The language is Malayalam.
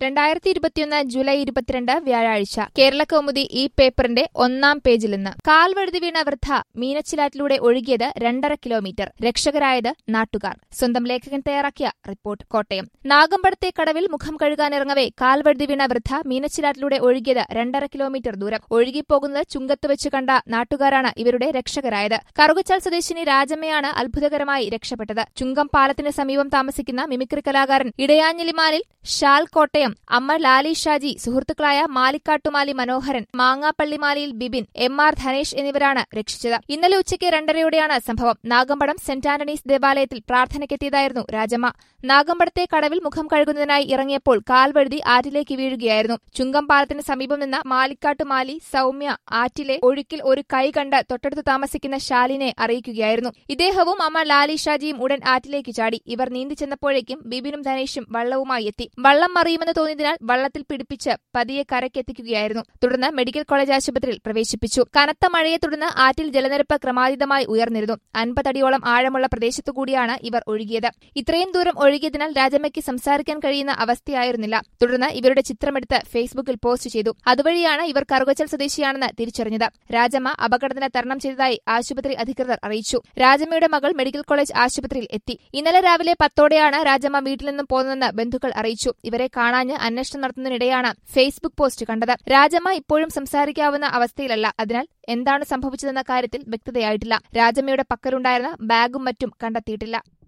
രണ്ടായിരത്തി ഇരുപത്തിയൊന്ന് ജൂലൈ ഇരുപത്തിരണ്ട് വ്യാഴാഴ്ച കേരള കൗമുദി ഈ പേപ്പറിന്റെ ഒന്നാം പേജിൽ നിന്ന് കാൽവഴുതി വീണ വൃദ്ധ മീനച്ചിലാറ്റിലൂടെ ഒഴുകിയത് രണ്ടര കിലോമീറ്റർ രക്ഷകരായത് നാട്ടുകാർ സ്വന്തം ലേഖകൻ തയ്യാറാക്കിയ റിപ്പോർട്ട് കോട്ടയം നാഗമ്പടത്തെ കടവിൽ മുഖം കഴുകാനിറങ്ങവേ കാൽവഴുതി വീണ വൃദ്ധ മീനച്ചിലാറ്റിലൂടെ ഒഴുകിയത് രണ്ടര കിലോമീറ്റർ ദൂരം ഒഴുകിപ്പോകുന്നത് ചുങ്കത്ത് വെച്ച് കണ്ട നാട്ടുകാരാണ് ഇവരുടെ രക്ഷകരായത് കറുകച്ചാൽ സ്വദേശിനി രാജമ്മയാണ് അത്ഭുതകരമായി രക്ഷപ്പെട്ടത് ചുങ്കം പാലത്തിന് സമീപം താമസിക്കുന്ന മിമിക്രി കലാകാരൻ ഇടയാഞ്ഞിലിമാലിൽ ഷാൽ കോട്ടയം അമ്മ ലാലി ഷാജി സുഹൃത്തുക്കളായ മാലിക്കാട്ടുമാലി മനോഹരൻ മാങ്ങാപ്പള്ളിമാലിയിൽ ബിബിൻ എം ആർ ധനേഷ് എന്നിവരാണ് രക്ഷിച്ചത് ഇന്നലെ ഉച്ചയ്ക്ക് രണ്ടരയോടെയാണ് സംഭവം നാഗമ്പടം സെന്റ് ആന്റണീസ് ദേവാലയത്തിൽ പ്രാർത്ഥനയ്ക്കെത്തിയതായിരുന്നു രാജമ്മ നാഗമ്പടത്തെ കടവിൽ മുഖം കഴുകുന്നതിനായി ഇറങ്ങിയപ്പോൾ കാൽവഴുതി ആറ്റിലേക്ക് വീഴുകയായിരുന്നു ചുങ്കം പാലത്തിന് സമീപം നിന്ന മാലിക്കാട്ടുമാലി സൌമ്യ ആറ്റിലെ ഒഴുക്കിൽ ഒരു കൈ കണ്ട് തൊട്ടടുത്ത് താമസിക്കുന്ന ശാലിനെ അറിയിക്കുകയായിരുന്നു ഇദ്ദേഹവും അമ്മ ലാലി ഷാജിയും ഉടൻ ആറ്റിലേക്ക് ചാടി ഇവർ നീന്തി ചെന്നപ്പോഴേക്കും ബിബിനും ധനേഷും വള്ളവുമായി എത്തി വള്ളം മറിയുമെന്ന് തോന്നിയതിനാൽ വള്ളത്തിൽ പിടിപ്പിച്ച് പതിയെ കരയ്ക്കെത്തിക്കുകയായിരുന്നു തുടർന്ന് മെഡിക്കൽ കോളേജ് ആശുപത്രിയിൽ പ്രവേശിപ്പിച്ചു കനത്ത മഴയെ തുടർന്ന് ആറ്റിൽ ജലനിരപ്പ് ക്രമാതീതമായി ഉയർന്നിരുന്നു അൻപതടിയോളം ആഴമുള്ള പ്രദേശത്തുകൂടിയാണ് ഇവർ ഒഴുകിയത് ഇത്രയും ദൂരം ഒഴുകിയതിനാൽ രാജമ്മയ്ക്ക് സംസാരിക്കാൻ കഴിയുന്ന അവസ്ഥയായിരുന്നില്ല തുടർന്ന് ഇവരുടെ ചിത്രമെടുത്ത് ഫേസ്ബുക്കിൽ പോസ്റ്റ് ചെയ്തു അതുവഴിയാണ് ഇവർ കറുകച്ചൽ സ്വദേശിയാണെന്ന് തിരിച്ചറിഞ്ഞത് രാജമ്മ അപകടത്തിന് തരണം ചെയ്തതായി ആശുപത്രി അധികൃതർ അറിയിച്ചു രാജമ്മയുടെ മകൾ മെഡിക്കൽ കോളേജ് ആശുപത്രിയിൽ എത്തി ഇന്നലെ രാവിലെ പത്തോടെയാണ് രാജമ്മ വീട്ടിൽ നിന്നും പോന്നതെന്ന് ബന്ധുക്കൾ അറിയിച്ചു ഇവരെ കാണാഞ്ഞ് അന്വേഷണം നടത്തുന്നതിനിടെയാണ് ഫേസ്ബുക്ക് പോസ്റ്റ് കണ്ടത് രാജമ്മ ഇപ്പോഴും സംസാരിക്കാവുന്ന അവസ്ഥയിലല്ല അതിനാൽ എന്താണ് സംഭവിച്ചതെന്ന കാര്യത്തിൽ വ്യക്തതയായിട്ടില്ല രാജമ്മയുടെ പക്കലുണ്ടായിരുന്ന ബാഗും മറ്റും കണ്ടെത്തിയിട്ടില്ല